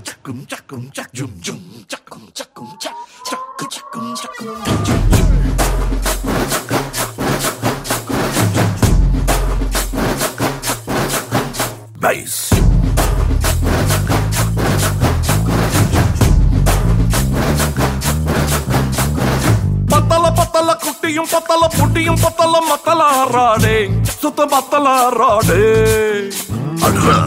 chakum chakum chak jum jum chakum chakum chak chak chakum chakum jum jum bass பத்தல பத்தல குட்டியும் பத்தல புட்டியும் பத்தல மத்தல ஆறாடே சுத்த பத்தல ஆறாடே அடுறா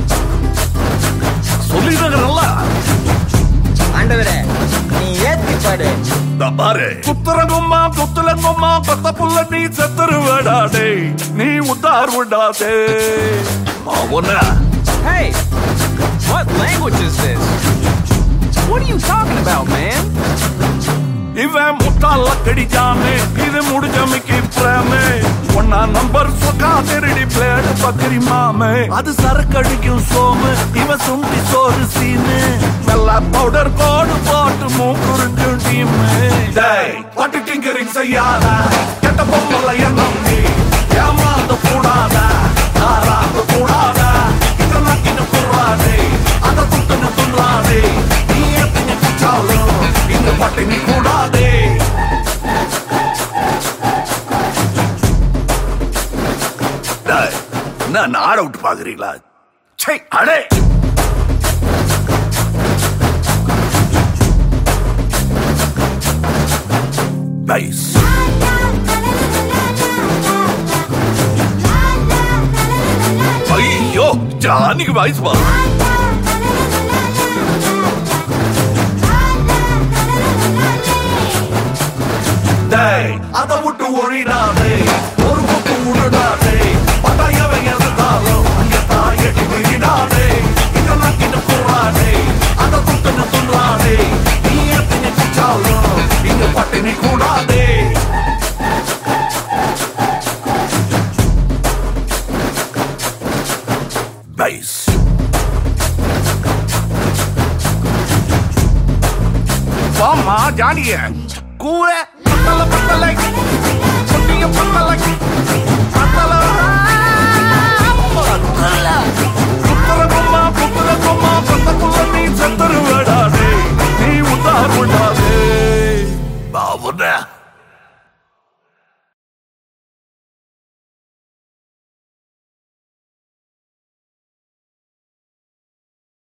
சொல்லிடுறல ஆண்டவரே நீ ஏத்தி பாடு பாரு குத்துறங்கும்மா குத்துலங்கும்மா பத்த புள்ள நீ செத்துரு விடாடே நீ உத்தார் விடாதே அவன Hey, what language is this? What are you talking about, man? இவன் முட்டாள கடிச்சானே இது முடிஞ்ச மிக்கி பிரேமே ஒன்னா நம்பர் சொக்கா திருடி பிளேடு பத்திரி மாமே அது சரக்கடிக்கும் சோமு இவன் சுண்டி சோறு சீனு வெள்ள பவுடர் கோடு போட்டு மூக்குறிஞ்சு டீம் டேய் பட்டு டிங்கரிங் செய்யாத கெட்ட பொம்மல எண்ணம் நீ ஏமாந்து கூடாத ஆறாந்து கூடாத இதெல்லாம் கிட்ட கூடாதே அந்த குத்துன்னு துள்ளாதே நீ எத்தனை குச்சாலும் இந்த பட்டினி கூடாதே டேய், என்ன நாட விட்டு பாக்குறீங்களா சை அடே பைஸ் ஐயோ ஜானிக்கு வயசு பா டேய் அத விட்டு ஒழிடாதே ஒரு பக்கம் விடுடாதே பட்டாயவன் இருந்தாலும் அங்க தாயட்டி விழிடாதே இதெல்லாம் கிட்ட போறாதே அத குத்துன்னு துள்ளாதே நீ எத்தனை குச்சாலும் இங்க பட்டினி கூடாதே பைஸ் வாமா ஜானிய கூற பத்தல பத்தலை குட்டிய பத்தலை